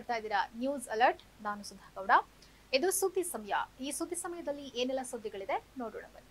ನೋಡ್ತಾ ಇದ್ದೀರಾ news alert ನಾನು ಸುಧಾ ಗೌಡ ಇದು ಸುದ್ದಿ ಸಮಯ ಈ ಸುದ್ದಿ ಸಮಯದಲ್ಲಿ ಏನೆಲ್ಲ ಸುದ್ದಿಗಳಿದೆ ನೋಡೋಣ ಬನ್ನಿ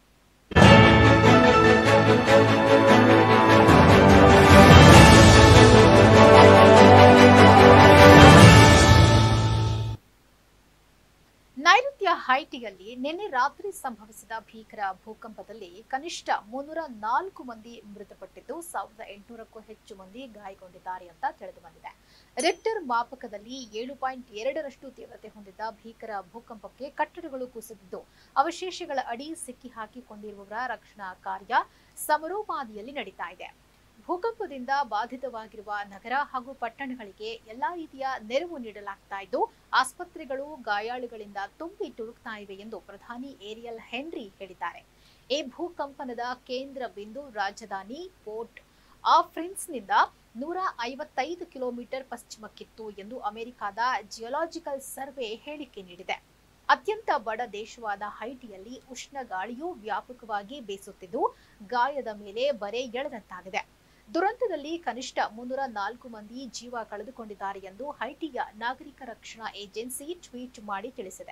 ನೈಋತ್ಯ ಹೈಟಿಯಲ್ಲಿ ನಿನ್ನೆ ರಾತ್ರಿ ಸಂಭವಿಸಿದ ಭೀಕರ ಭೂಕಂಪದಲ್ಲಿ ಕನಿಷ್ಠ ಮುನ್ನೂರ ನಾಲ್ಕು ಮಂದಿ ಮೃತಪಟ್ಟಿದ್ದು ಸಾವಿರದ ಎಂಟುನೂರಕ್ಕೂ ಹೆಚ್ಚು ಮಂದಿ ಗಾಯಗೊಂಡಿದ್ದಾರೆ ಅಂತ ತಿಳಿದು ಬಂದಿದೆ ರಿಕ್ಟರ್ ಮಾಪಕದಲ್ಲಿ ಏಳು ಪಾಯಿಂಟ್ ಎರಡರಷ್ಟು ತೀವ್ರತೆ ಹೊಂದಿದ್ದ ಭೀಕರ ಭೂಕಂಪಕ್ಕೆ ಕಟ್ಟಡಗಳು ಕುಸಿದಿದ್ದು ಅವಶೇಷಗಳ ಅಡಿ ಸಿಕ್ಕಿ ಹಾಕಿಕೊಂಡಿರುವವರ ರಕ್ಷಣಾ ಕಾರ್ಯ ಸಮರೋಪಾದಿಯಲ್ಲಿ ನಡೀತಾ ಇದೆ ಭೂಕಂಪದಿಂದ ಬಾಧಿತವಾಗಿರುವ ನಗರ ಹಾಗೂ ಪಟ್ಟಣಗಳಿಗೆ ಎಲ್ಲಾ ರೀತಿಯ ನೆರವು ನೀಡಲಾಗ್ತಾ ಇದ್ದು ಆಸ್ಪತ್ರೆಗಳು ಗಾಯಾಳುಗಳಿಂದ ತುಂಬಿ ತುಳುಕ್ತಾ ಇವೆ ಎಂದು ಪ್ರಧಾನಿ ಏರಿಯಲ್ ಹೆನ್ರಿ ಹೇಳಿದ್ದಾರೆ ಈ ಭೂಕಂಪನದ ಕೇಂದ್ರ ಬಿಂದು ರಾಜಧಾನಿ ಪೋರ್ಟ್ ಆಫ್ರಿನ್ಸ್ನಿಂದ ನೂರ ಐವತ್ತೈದು ಕಿಲೋಮೀಟರ್ ಪಶ್ಚಿಮಕ್ಕಿತ್ತು ಎಂದು ಅಮೆರಿಕದ ಜಿಯೋಲಾಜಿಕಲ್ ಸರ್ವೆ ಹೇಳಿಕೆ ನೀಡಿದೆ ಅತ್ಯಂತ ಬಡ ದೇಶವಾದ ಹೈಟಿಯಲ್ಲಿ ಉಷ್ಣ ಗಾಳಿಯು ವ್ಯಾಪಕವಾಗಿ ಬೀಸುತ್ತಿದ್ದು ಗಾಯದ ಮೇಲೆ ಬರೆ ಎಳೆದಂತಾಗಿದೆ ದುರಂತದಲ್ಲಿ ಕನಿಷ್ಠ ಮುನ್ನೂರ ನಾಲ್ಕು ಮಂದಿ ಜೀವ ಕಳೆದುಕೊಂಡಿದ್ದಾರೆ ಎಂದು ಹೈಟಿಯ ನಾಗರಿಕ ರಕ್ಷಣಾ ಏಜೆನ್ಸಿ ಟ್ವೀಟ್ ಮಾಡಿ ತಿಳಿಸಿದೆ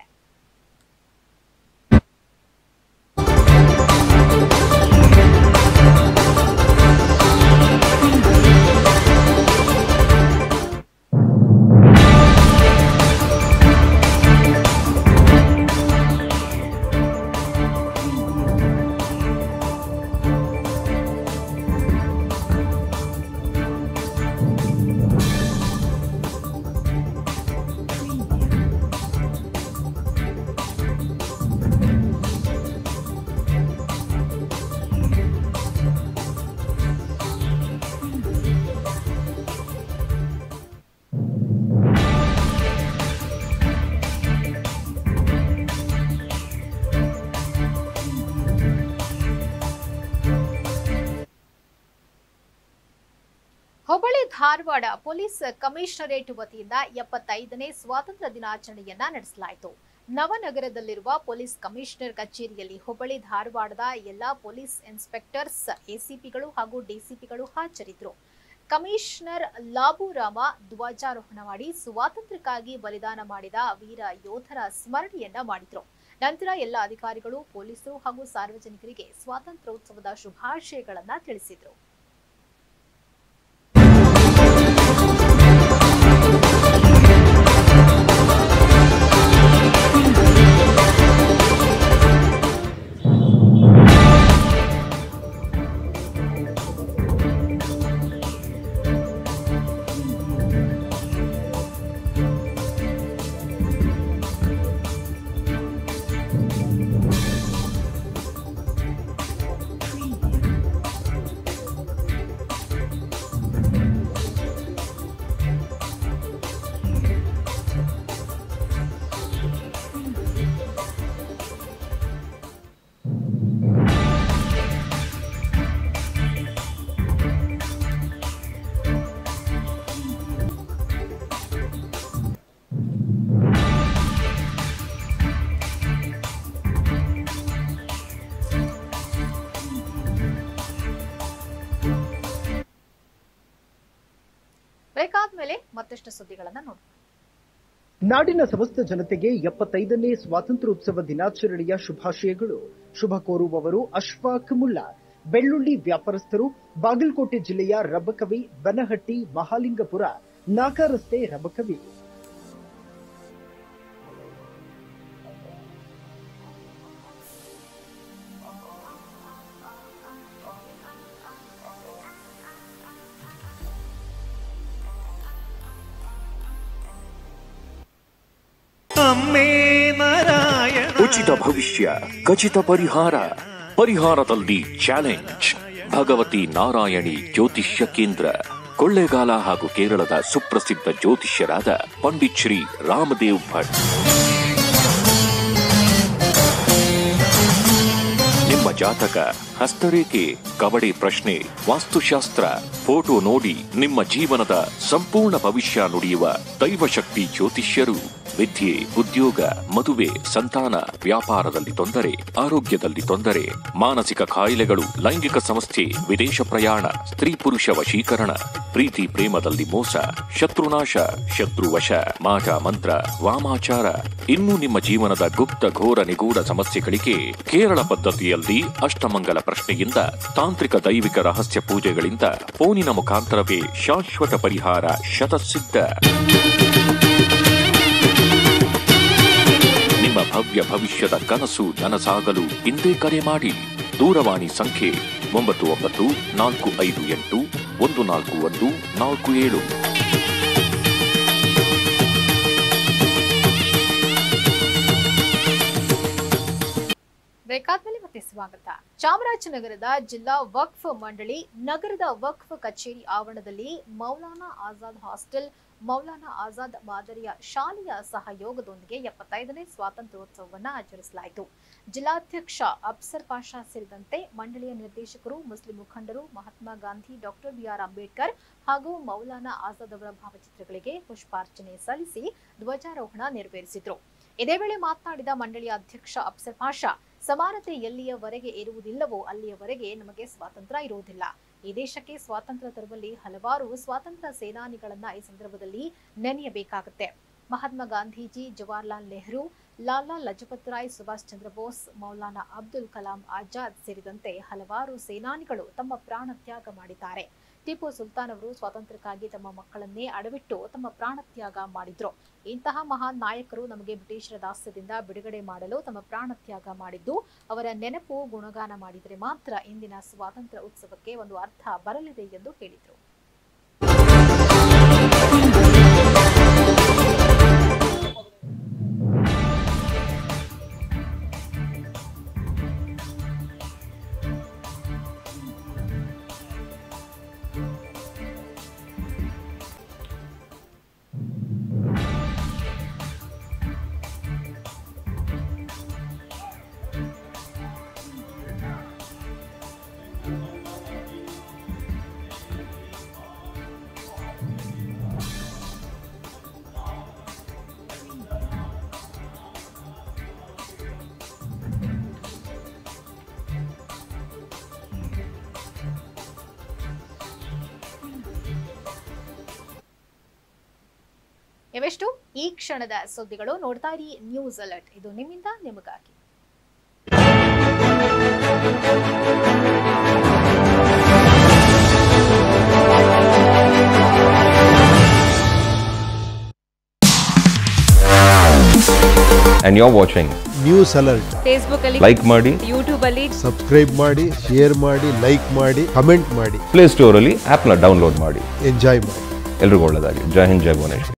ಹುಬ್ಬಳ್ಳಿ ಧಾರವಾಡ ಪೊಲೀಸ್ ಕಮಿಷನರೇಟ್ ವತಿಯಿಂದ ಎಪ್ಪತ್ತೈದನೇ ಸ್ವಾತಂತ್ರ್ಯ ದಿನಾಚರಣೆಯನ್ನ ನಡೆಸಲಾಯಿತು ನವನಗರದಲ್ಲಿರುವ ಪೊಲೀಸ್ ಕಮಿಷನರ್ ಕಚೇರಿಯಲ್ಲಿ ಹುಬ್ಬಳ್ಳಿ ಧಾರವಾಡದ ಎಲ್ಲಾ ಪೊಲೀಸ್ ಇನ್ಸ್ಪೆಕ್ಟರ್ಸ್ ಎಸಿಪಿಗಳು ಹಾಗೂ ಡಿಸಿಪಿಗಳು ಹಾಜರಿದ್ದರು ಕಮಿಷನರ್ ಲಾಬುರಾಮ ಧ್ವಜಾರೋಹಣ ಮಾಡಿ ಸ್ವಾತಂತ್ರ್ಯಕ್ಕಾಗಿ ಬಲಿದಾನ ಮಾಡಿದ ವೀರ ಯೋಧರ ಸ್ಮರಣೆಯನ್ನ ಮಾಡಿದ್ರು ನಂತರ ಎಲ್ಲ ಅಧಿಕಾರಿಗಳು ಪೊಲೀಸರು ಹಾಗೂ ಸಾರ್ವಜನಿಕರಿಗೆ ಸ್ವಾತಂತ್ರ್ಯೋತ್ಸವದ ಶುಭಾಶಯಗಳನ್ನ ತಿಳಿಸಿದ್ರು ಬ್ರೇಕ್ ಆದ್ಮೇಲೆ ಮತ್ತಷ್ಟು ಸುದ್ದಿಗಳನ್ನ ನೋಡೋಣ ನಾಡಿನ ಸಮಸ್ತ ಜನತೆಗೆ ಎಪ್ಪತ್ತೈದನೇ ಸ್ವಾತಂತ್ರ್ಯೋತ್ಸವ ದಿನಾಚರಣೆಯ ಶುಭಾಶಯಗಳು ಶುಭ ಕೋರುವವರು ಅಶ್ಫಾಕ್ ಮುಲ್ಲಾ ಬೆಳ್ಳುಳ್ಳಿ ವ್ಯಾಪಾರಸ್ಥರು ಬಾಗಲಕೋಟೆ ಜಿಲ್ಲೆಯ ರಬಕವಿ ಬನಹಟ್ಟಿ ಮಹಾಲಿಂಗಪುರ ನಾಕಾ ರಸ್ತೆ ರಬಕವಿ ಅಮ್ಮೇ ನಾರಾಯಣ ಉಚಿತ ಭವಿಷ್ಯ ಖಚಿತ ಪರಿಹಾರ ಪರಿಹಾರದಲ್ಲಿ ಚಾಲೆಂಜ್ ಭಗವತಿ ನಾರಾಯಣಿ ಜ್ಯೋತಿಷ್ಯ ಕೇಂದ್ರ ಕೊಳ್ಳೇಗಾಲ ಹಾಗೂ ಕೇರಳದ ಸುಪ್ರಸಿದ್ಧ ಜ್ಯೋತಿಷ್ಯರಾದ ಪಂಡಿತ್ ಶ್ರೀ ರಾಮದೇವ್ ಭಟ್ ನಿಮ್ಮ ಜಾತಕ ಹಸ್ತರೇಖೆ ಕವಡೆ ಪ್ರಶ್ನೆ ವಾಸ್ತುಶಾಸ್ತ್ರ ಫೋಟೋ ನೋಡಿ ನಿಮ್ಮ ಜೀವನದ ಸಂಪೂರ್ಣ ಭವಿಷ್ಯ ನುಡಿಯುವ ದೈವಶಕ್ತಿ ಜ್ಯೋತಿಷ್ಯರು ವಿದ್ಯೆ ಉದ್ಯೋಗ ಮದುವೆ ಸಂತಾನ ವ್ಯಾಪಾರದಲ್ಲಿ ತೊಂದರೆ ಆರೋಗ್ಯದಲ್ಲಿ ತೊಂದರೆ ಮಾನಸಿಕ ಕಾಯಿಲೆಗಳು ಲೈಂಗಿಕ ಸಮಸ್ಯೆ ವಿದೇಶ ಪ್ರಯಾಣ ಸ್ತ್ರೀ ಪುರುಷ ವಶೀಕರಣ ಪ್ರೀತಿ ಪ್ರೇಮದಲ್ಲಿ ಮೋಸ ಶತ್ರುನಾಶ ಶತ್ರುವಶ ಮಾಟ ಮಂತ್ರ ವಾಮಾಚಾರ ಇನ್ನು ನಿಮ್ಮ ಜೀವನದ ಗುಪ್ತ ಘೋರ ನಿಗೂಢ ಸಮಸ್ಯೆಗಳಿಗೆ ಕೇರಳ ಪದ್ಧತಿಯಲ್ಲಿ ಅಷ್ಟಮಂಗಲ ಪ್ರಶ್ನೆಯಿಂದ ತಾಂತ್ರಿಕ ದೈವಿಕ ರಹಸ್ಯ ಪೂಜೆಗಳಿಂದ ಫೋನಿನ ಮುಖಾಂತರವೇ ಶಾಶ್ವತ ಪರಿಹಾರ ಶತಸಿದ್ಧ ನಿಮ್ಮ ಭವ್ಯ ಭವಿಷ್ಯದ ಕನಸು ನನಸಾಗಲು ಇಂದೇ ಕರೆ ಮಾಡಿ ದೂರವಾಣಿ ಸಂಖ್ಯೆ ಒಂಬತ್ತು ಒಂಬತ್ತು ನಾಲ್ಕು ಐದು ಎಂಟು ಒಂದು ನಾಲ್ಕು ಒಂದು ನಾಲ್ಕು ಏಳು ಬೇಕಾದ್ಮೇಲೆ ಮತ್ತೆ ಸ್ವಾಗತ ಚಾಮರಾಜನಗರದ ಜಿಲ್ಲಾ ವಕ್ಫ್ ಮಂಡಳಿ ನಗರದ ವಕ್ಫ್ ಕಚೇರಿ ಆವರಣದಲ್ಲಿ ಮೌಲಾನಾ ಆಜಾದ್ ಹಾಸ್ಟೆಲ್ ಮೌಲಾನಾ ಆಜಾದ್ ಮಾದರಿಯ ಶಾಲೆಯ ಸಹಯೋಗದೊಂದಿಗೆ ಎಪ್ಪತ್ತೈದನೇ ಸ್ವಾತಂತ್ರ್ಯೋತ್ಸವವನ್ನು ಆಚರಿಸಲಾಯಿತು ಜಿಲ್ಲಾಧ್ಯಕ್ಷ ಅಫ್ಸರ್ ಪಾಷಾ ಸೇರಿದಂತೆ ಮಂಡಳಿಯ ನಿರ್ದೇಶಕರು ಮುಸ್ಲಿಂ ಮುಖಂಡರು ಮಹಾತ್ಮ ಗಾಂಧಿ ಡಾಕ್ಟರ್ ಬಿಆರ್ ಅಂಬೇಡ್ಕರ್ ಹಾಗೂ ಮೌಲಾನಾ ಆಜಾದ್ ಅವರ ಭಾವಚಿತ್ರಗಳಿಗೆ ಪುಷ್ಪಾರ್ಚನೆ ಸಲ್ಲಿಸಿ ಧ್ವಜಾರೋಹಣ ನೆರವೇರಿಸಿದ್ರು ಇದೇ ವೇಳೆ ಮಾತನಾಡಿದ ಮಂಡಳಿಯ ಅಧ್ಯಕ್ಷ ಅಫ್ಸರ್ ಪಾಷಾ ಸಮಾನತೆ ಎಲ್ಲಿಯವರೆಗೆ ಇರುವುದಿಲ್ಲವೋ ಅಲ್ಲಿಯವರೆಗೆ ನಮಗೆ ಸ್ವಾತಂತ್ರ್ಯ ಇರುವುದಿಲ್ಲ ಈ ದೇಶಕ್ಕೆ ಸ್ವಾತಂತ್ರ್ಯ ತರುವಲ್ಲಿ ಹಲವಾರು ಸ್ವಾತಂತ್ರ್ಯ ಸೇನಾನಿಗಳನ್ನ ಈ ಸಂದರ್ಭದಲ್ಲಿ ನೆನೆಯಬೇಕಾಗುತ್ತೆ ಮಹಾತ್ಮ ಗಾಂಧೀಜಿ ಜವಾಹರ್ಲಾಲ್ ನೆಹರು ಲಾಲಾ ಲಜಪತ್ ರಾಯ್ ಸುಭಾಷ್ ಚಂದ್ರ ಬೋಸ್ ಮೌಲಾನಾ ಅಬ್ದುಲ್ ಕಲಾಂ ಆಜಾದ್ ಸೇರಿದಂತೆ ಹಲವಾರು ಸೇನಾನಿಗಳು ತಮ್ಮ ಪ್ರಾಣ ತ್ಯಾಗ ಮಾಡಿದ್ದಾರೆ ಟಿಪ್ಪು ಸುಲ್ತಾನ್ ಅವರು ಸ್ವಾತಂತ್ರ್ಯಕ್ಕಾಗಿ ತಮ್ಮ ಮಕ್ಕಳನ್ನೇ ಅಡವಿಟ್ಟು ತಮ್ಮ ಪ್ರಾಣ ತ್ಯಾಗ ಮಾಡಿದ್ರು ಇಂತಹ ಮಹಾನ್ ನಾಯಕರು ನಮಗೆ ಬ್ರಿಟಿಷರ ದಾಸ್ಯದಿಂದ ಬಿಡುಗಡೆ ಮಾಡಲು ತಮ್ಮ ಪ್ರಾಣ ತ್ಯಾಗ ಮಾಡಿದ್ದು ಅವರ ನೆನಪು ಗುಣಗಾನ ಮಾಡಿದರೆ ಮಾತ್ರ ಇಂದಿನ ಸ್ವಾತಂತ್ರ್ಯ ಉತ್ಸವಕ್ಕೆ ಒಂದು ಅರ್ಥ ಬರಲಿದೆ ಎಂದು ಹೇಳಿದರು ಇವೆಷ್ಟು ಈ ಕ್ಷಣದ ಸುದ್ದಿಗಳು ನೋಡ್ತಾ ಇರಿ ನ್ಯೂಸ್ ಅಲರ್ಟ್ ಇದು ನಿಮ್ಮಿಂದ ನಿಮಗಾಗಿ and you're watching. News alert Facebook ಅಲ್ಲಿ Like ಮಾಡಿ ಯೂಟ್ಯೂಬ್ ಅಲ್ಲಿ ಸಬ್ಸ್ಕ್ರೈಬ್ ಮಾಡಿ ಶೇರ್ ಮಾಡಿ ಲೈಕ್ ಮಾಡಿ ಕಮೆಂಟ್ ಮಾಡಿ ಪ್ಲೇ ಸ್ಟೋರಲ್ಲಿ ಆ್ಯಪ್ನ ಡೌನ್ಲೋಡ್ ಮಾಡಿ ಎಂಜಾಯ್ ಮಾಡಿ ಎಲ್ರಿಗೂ ಒಳ್ಳೆಯದಾಗಲಿ ಜೈ ಹಿಂದ್ ಜೈ ಭುವನೇಶ್ವರಿ